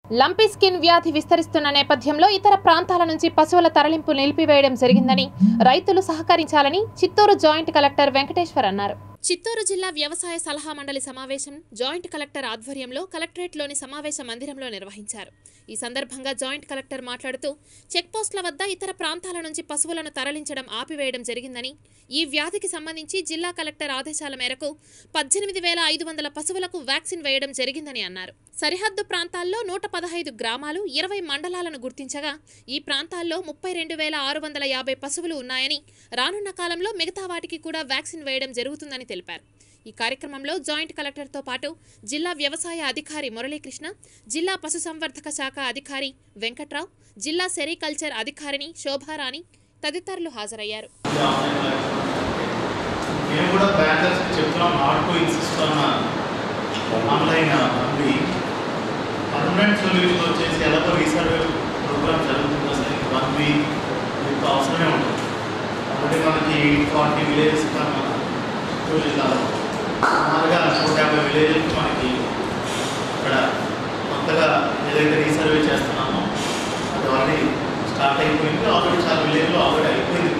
lumpy skin వ్యాధి విస్తరిస్తున్న నేపథ్యంలో ఇతర ప్రాంతాల నుంచి పశువుల తరలింపు నిలిపివేయడం జరిగిందని రైతులు సహకరించాలని చిత్తూరు జాయింట్ కలెక్టర్ వెంకటేశ్వర్ అన్నారు చిత్తూరు జిల్లా వ్యవసాయ సలహా మండలి సమావేశం జాయింట్ కలెక్టర్ ఆధ్వర్యంలో కలెక్టరేట్లోని సమావేశ మందిరంలో నిర్వహించారు ఈ సందర్భంగా జాయింట్ కలెక్టర్ మాట్లాడుతూ చెక్పోస్టుల వద్ద ఇతర ప్రాంతాల నుంచి పశువులను తరలించడం ఆపివేయడం జరిగిందని ఈ వ్యాధికి సంబంధించి జిల్లా కలెక్టర్ ఆదేశాల మేరకు పద్దెనిమిది వేల ఐదు వందల పశువులకు వ్యాక్సిన్ వేయడం జరిగిందని అన్నారు సరిహద్దు ప్రాంతాల్లో నూట పదహైదు గ్రామాలు ఇరవై మండలాలను గుర్తించగా ఈ ప్రాంతాల్లో ముప్పై రెండు వేల ఆరు వందల యాభై పశువులు ఉన్నాయని రానున్న కాలంలో మిగతా వాటికి కూడా వ్యాక్సిన్ వేయడం జరుగుతుందని తెలిపారు ఈ కార్యక్రమంలో జాయింట్ కలెక్టర్తో పాటు జిల్లా వ్యవసాయ అధికారి మురళీకృష్ణ జిల్లా పశుసంవర్ధక శాఖ అధికారి వెంకట్రావు జిల్లా సెరికల్చర్ అధికారిని శోభారాణి తదితరులు హాజరయ్యారు మేము కూడా బ్యాంకర్స్ చెప్తున్నాం నాట్ టు ఇన్సిస్ట్ అన్న ఆన్లైన్ ఉంది పర్మనెంట్ సొల్యూషన్ వచ్చేసి ఎలాగో రీసర్వే ప్రోగ్రామ్ జరుగుతుందో సరే వన్ వీక్ మీకు అవసరమే ఉంటుంది కాబట్టి మనకి ఫార్టీ విలేజెస్ కన్నా చిత్తూరు జిల్లాలో సుమారుగా నూట యాభై విలేజెస్ మనకి ఇక్కడ కొత్తగా ఏదైతే రీసర్వే చేస్తున్నామో అది ఆల్రెడీ స్టార్ట్ అయిపోయింది ఆల్రెడీ చాలా విలేజ్లో ఆల్రెడీ అయిపోయింది